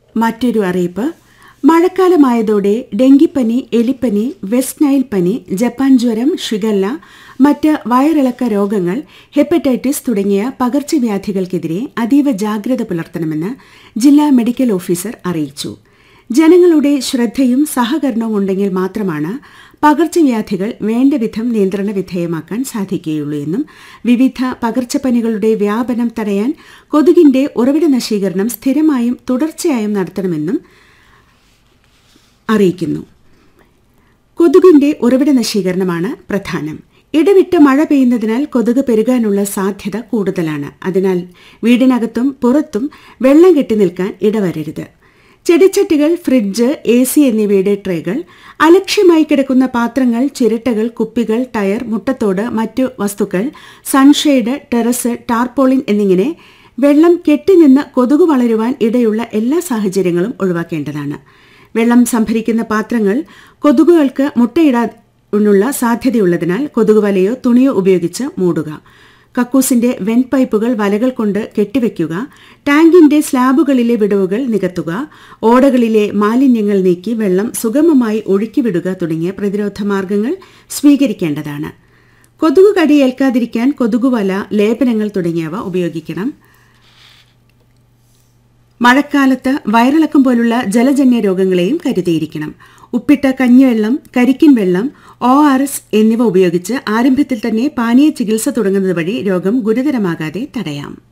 മറ്റൊരു അറിയിപ്പ് മഴക്കാലമായതോടെ ഡെങ്കിപ്പനി എലിപ്പനി വെസ്റ്റ് നൈൽ പനി ജപ്പാൻ ജ്വരം ഷിഗല്ല മറ്റ് വയറിളക്ക രോഗങ്ങൾ ഹെപ്പറ്റൈറ്റിസ് തുടങ്ങിയ പകർച്ചവ്യാധികൾക്കെതിരെ അതീവ ജാഗ്രത പുലർത്തണമെന്ന് ജില്ലാ മെഡിക്കൽ ഓഫീസർ അറിയിച്ചു ജനങ്ങളുടെ ശ്രദ്ധയും സഹകരണവും ഉണ്ടെങ്കിൽ മാത്രമാണ് പകർച്ചവ്യാധികൾ വേണ്ടവിധം നിയന്ത്രണ വിധേയമാക്കാൻ സാധിക്കുകയുള്ളൂ എന്നും വിവിധ പകർച്ചപ്പനികളുടെ വ്യാപനം തടയാൻ കൊതുകിന്റെ ഉറവിട നശീകരണം സ്ഥിരമായും തുടർച്ചയായും നടത്തണമെന്നും അറിയിക്കുന്നു കൊതുകിന്റെ ഉറവിട നശീകരണമാണ് പ്രധാനം ഇടവിട്ട് മഴ പെയ്യുന്നതിനാൽ കൊതുക് പെരുകാനുള്ള സാധ്യത കൂടുതലാണ് അതിനാൽ വീടിനകത്തും പുറത്തും വെള്ളം കെട്ടി നിൽക്കാൻ ഇടവരരുത് ചെടിച്ചട്ടികൾ ഫ്രിഡ്ജ് എ സി എന്നിവയുടെ ട്രേകൾ അലക്ഷ്യമായി കിടക്കുന്ന പാത്രങ്ങൾ ചിരട്ടകൾ കുപ്പികൾ ടയർ മുട്ടത്തോട് മറ്റു വസ്തുക്കൾ സൺഷെയ്ഡ് ടെറസ് ടാർപോളിൻ എന്നിങ്ങനെ വെള്ളം കെട്ടിനിന്ന് കൊതുക് വളരുവാൻ ഇടയുള്ള എല്ലാ സാഹചര്യങ്ങളും ഒഴിവാക്കേണ്ടതാണ് വെള്ളം സംഭരിക്കുന്ന പാത്രങ്ങൾ കൊതുകുകൾക്ക് മുട്ടയിടാനുള്ള സാധ്യതയുള്ളതിനാൽ കൊതുകുവലയോ തുണിയോ ഉപയോഗിച്ച് മൂടുക കക്കൂസിന്റെ വെൻ പൈപ്പുകൾ വലകൾ കൊണ്ട് കെട്ടിവെക്കുക ടാങ്കിന്റെ സ്ലാബുകളിലെ വിടവുകൾ നികത്തുക ഓടകളിലെ മാലിന്യങ്ങൾ നീക്കി വെള്ളം സുഗമമായി ഒഴുക്കിവിടുക തുടങ്ങിയ പ്രതിരോധ മാർഗങ്ങൾ സ്വീകരിക്കേണ്ടതാണ് കൊതുക് കടിയേൽക്കാതിരിക്കാൻ കൊതുകുവല ലേപനങ്ങൾ തുടങ്ങിയവ ഉപയോഗിക്കണം മഴക്കാലത്ത് വയറിളക്കം പോലുള്ള ജലജന്യ രോഗങ്ങളെയും കരുതിയിരിക്കണം ഉപ്പിട്ട കഞ്ഞിവെള്ളം കരിക്കിൻ വെള്ളം ഒ ആർ എസ് എന്നിവ ഉപയോഗിച്ച് ആരംഭത്തിൽ തന്നെ പാനീയ ചികിത്സ തുടങ്ങുന്നത് വഴി രോഗം ഗുരുതരമാകാതെ തടയാം